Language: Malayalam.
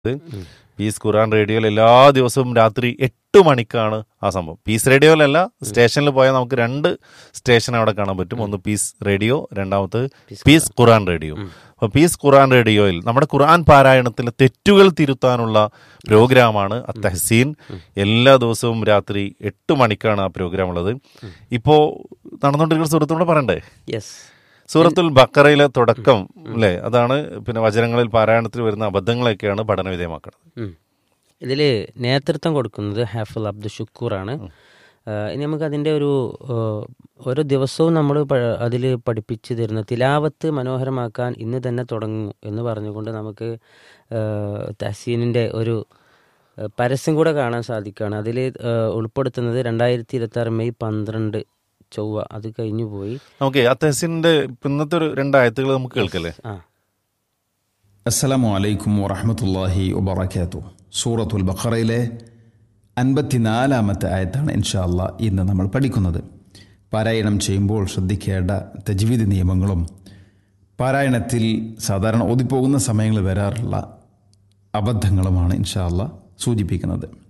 പീസ് ഖുറാൻ റേഡിയോയിൽ എല്ലാ ദിവസവും രാത്രി എട്ട് മണിക്കാണ് ആ സംഭവം പീസ് റേഡിയോയിലല്ല സ്റ്റേഷനിൽ പോയാൽ നമുക്ക് രണ്ട് സ്റ്റേഷൻ അവിടെ കാണാൻ പറ്റും ഒന്ന് പീസ് റേഡിയോ രണ്ടാമത് പീസ് ഖുറാൻ റേഡിയോ അപ്പോൾ പീസ് ഖുറാൻ റേഡിയോയിൽ നമ്മുടെ ഖുറാൻ പാരായണത്തിലെ തെറ്റുകൾ തിരുത്താനുള്ള പ്രോഗ്രാമാണ് അത്തഹസീൻ എല്ലാ ദിവസവും രാത്രി എട്ട് മണിക്കാണ് ആ പ്രോഗ്രാം ഉള്ളത് ഇപ്പോൾ നടന്നുകൊണ്ടിരിക്കുന്ന സുഹൃത്തുക്കൂടെ പറയണ്ടേ യെസ് സൂറത്തുൽ ബക്കറയിലെ തുടക്കം അല്ലേ അതാണ് പിന്നെ വചനങ്ങളിൽ പാരായണത്തിൽ വരുന്ന അബദ്ധങ്ങളൊക്കെയാണ് പഠനവിധേയമാക്കുന്നത് ഇതിൽ നേതൃത്വം കൊടുക്കുന്നത് ഹാഫിൽ അബ്ദുൽ ഷുക്കൂറാണ് ആഹ് ഇനി നമുക്ക് അതിൻ്റെ ഒരു ആഹ് ഓരോ ദിവസവും നമ്മൾ അതിൽ പഠിപ്പിച്ചു തരുന്ന തിലാവത്ത് മനോഹരമാക്കാൻ ഇന്ന് തന്നെ തുടങ്ങും എന്ന് പറഞ്ഞുകൊണ്ട് നമുക്ക് ആഹ് തഹസീനിൻ്റെ ഒരു ആഹ് പരസ്യം കൂടെ കാണാൻ സാധിക്കുകയാണ് അതിൽ ഉൾപ്പെടുത്തുന്നത് രണ്ടായിരത്തി ഇരുപത്തി ആറ് മെയ് പന്ത്രണ്ട് ചൊവ്വ അത് കഴിഞ്ഞു പോയി നമുക്ക് അത്തഹസീനിന്റെ ഇന്നത്തെ ഒരു രണ്ടായത്തുകൾ നമുക്ക് കേൾക്കല്ലേ ആ അസ്സലാമു അലൈക്കും വറഹമത്തല്ലാഹി വബറകാതു സൂറത്തുൽ ബഖറയിലെ അൻപത്തിനാലാമത്തെ ആയത്താണ് ഇൻഷാ അല്ലാ ഇന്ന് നമ്മൾ പഠിക്കുന്നത് പാരായണം ചെയ്യുമ്പോൾ ശ്രദ്ധിക്കേണ്ട തജ്വീദ് നിയമങ്ങളും പാരായണത്തിൽ സാധാരണ ഓതിപ്പോകുന്ന സമയങ്ങളിൽ വരാറുള്ള അബദ്ധങ്ങളുമാണ് ഇൻഷാ അല്ലാ സൂചിപ്പിക്കുന്നത്